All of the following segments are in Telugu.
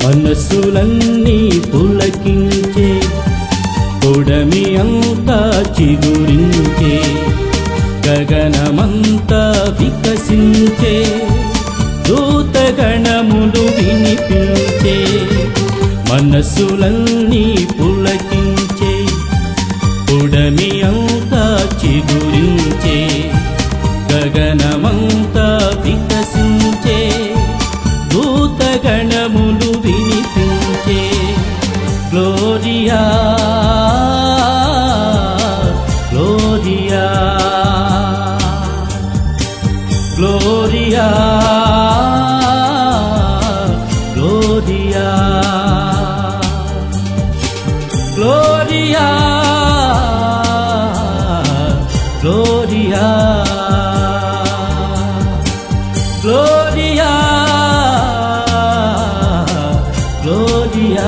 మనసులన్నీ పులకించే పొడమి అంతా చిగురించే గగనమంతా వికసించే దూతగణములు వినిపించే మనసులన్నీ పులకించే పొడమి అంతా చిగురించే గగనమంతా వికసించే దూతగణములు వినిపించే Gloria Gloria Gloria Gloria Gloria Gloria Gloria Gloria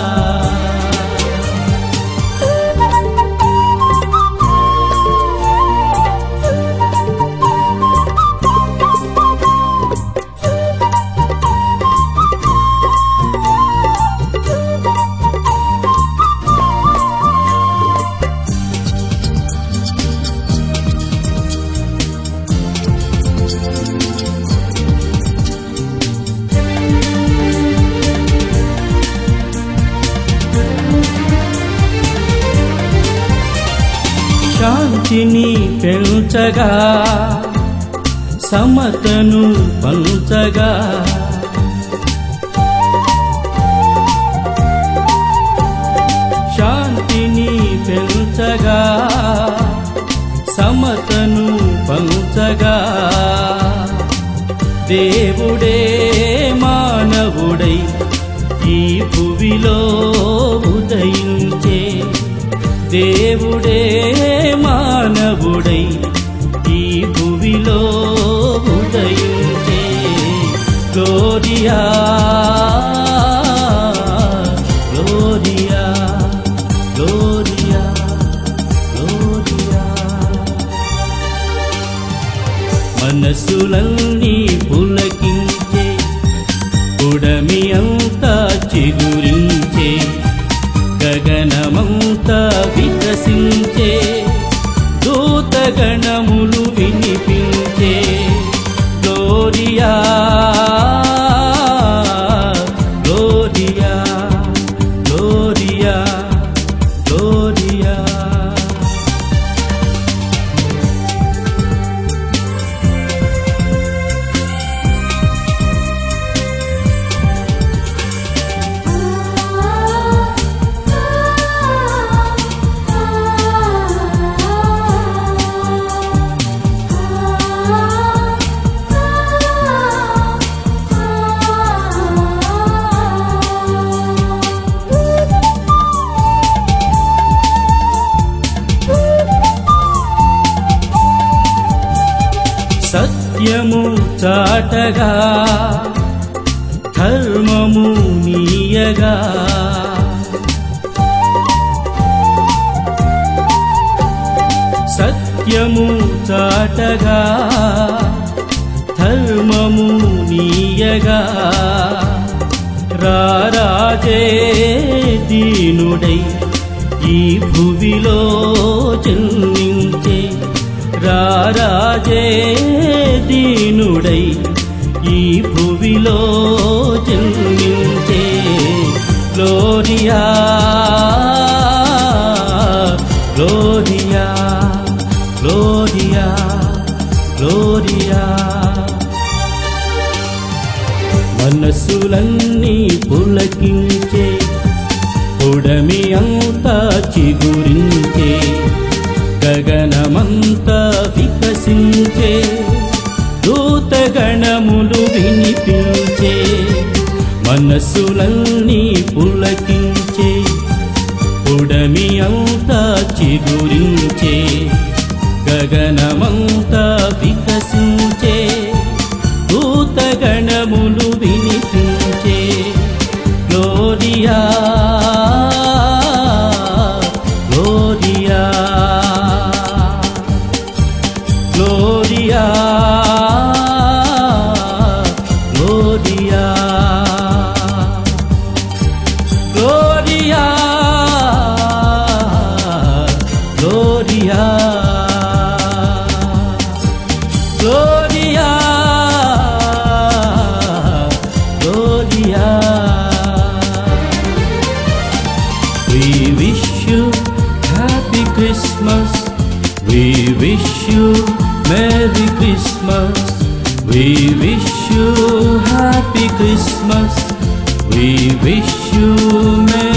శాంతిని పెంచగా సమతను పంచగా శాంతిని పెంచగా సమతను పంచగా దేవుడే మానవుడై ఈ భువిలో ఉదయించే దేవుడే మానవుడై ఈ భువిలో ఉదయించే గ్లోరియా గ్లోరియా గ్లోరియా గ్లోరియా మనసులన్నీ పులకించే ఉడమి అంతా చిగురించే గగనమంతా వికసించే దూతగణములు వినిపించే గ్లోరియా గ్లోరియా గ్లోరియా గ్లోరియా సత్యము చాటగా ధర్మము నీయగా సత్యము చాటగా ధర్మము నీయగా రారాజే దీనుడై ఈ భువిలో జన్మించే రారాజే దీనుడై ఈ భువిలో జన్మించే గ్లోరియా గ్లోరియా గ్లోరియా గ్లోరియా మనసులన్నీ పులకించే ఉడమి అంతా చిగురించే గగనమంతా వికసించే దూతగణములు వినిపించే మనసులన్నీ పులకించే ఉడమి అంతా చిగురించే గగనమంతా వికసించే దూతగణములు వినిపించే Gloria Gloria Gloria Gloria Christmas. We wish you Merry